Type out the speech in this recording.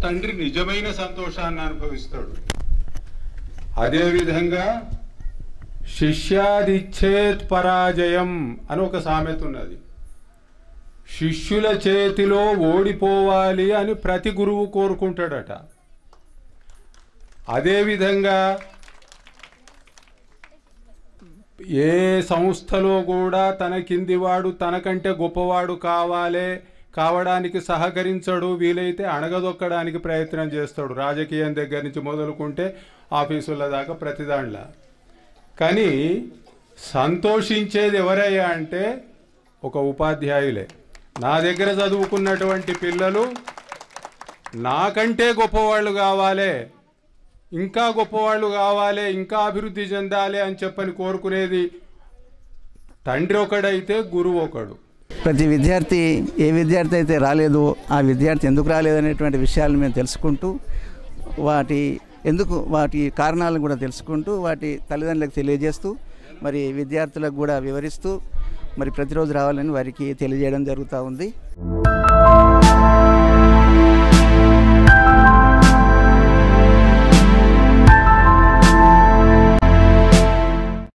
తండ్రి నిజమైన సంతోషాన్ని అనుభవిస్తాడు అదేవిధంగా శిష్యాదిచ్చేత్ పరాజయం అని ఒక సామెత ఉన్నది శిష్యుల చేతిలో ఓడిపోవాలి అని ప్రతి గురువు కోరుకుంటాడట అదేవిధంగా ఏ సంస్థలో కూడా తన కిందివాడు తనకంటే గొప్పవాడు కావాలే కావడానికి సహకరించడు వీలైతే అణగదొక్కడానికి ప్రయత్నం చేస్తాడు రాజకీయం దగ్గర నుంచి మొదలుకుంటే ఆఫీసుల దాకా ప్రతి దాంట్లో కానీ సంతోషించేది ఎవరయ్యా అంటే ఒక ఉపాధ్యాయులే నా దగ్గర చదువుకున్నటువంటి పిల్లలు నాకంటే గొప్పవాళ్ళు కావాలి ఇంకా గొప్పవాళ్ళు కావాలి ఇంకా అభివృద్ధి చెందాలి అని చెప్పని కోరుకునేది తండ్రి ఒకడైతే గురువు ఒకడు ప్రతి విద్యార్థి ఏ విద్యార్థి అయితే రాలేదో ఆ విద్యార్థి ఎందుకు రాలేదనేటువంటి విషయాలను మేము తెలుసుకుంటూ వాటి ఎందుకు వాటి కారణాలను కూడా తెలుసుకుంటూ వాటి తల్లిదండ్రులకు తెలియజేస్తూ మరి విద్యార్థులకు కూడా వివరిస్తూ మరి ప్రతిరోజు రావాలని వారికి తెలియజేయడం జరుగుతూ ఉంది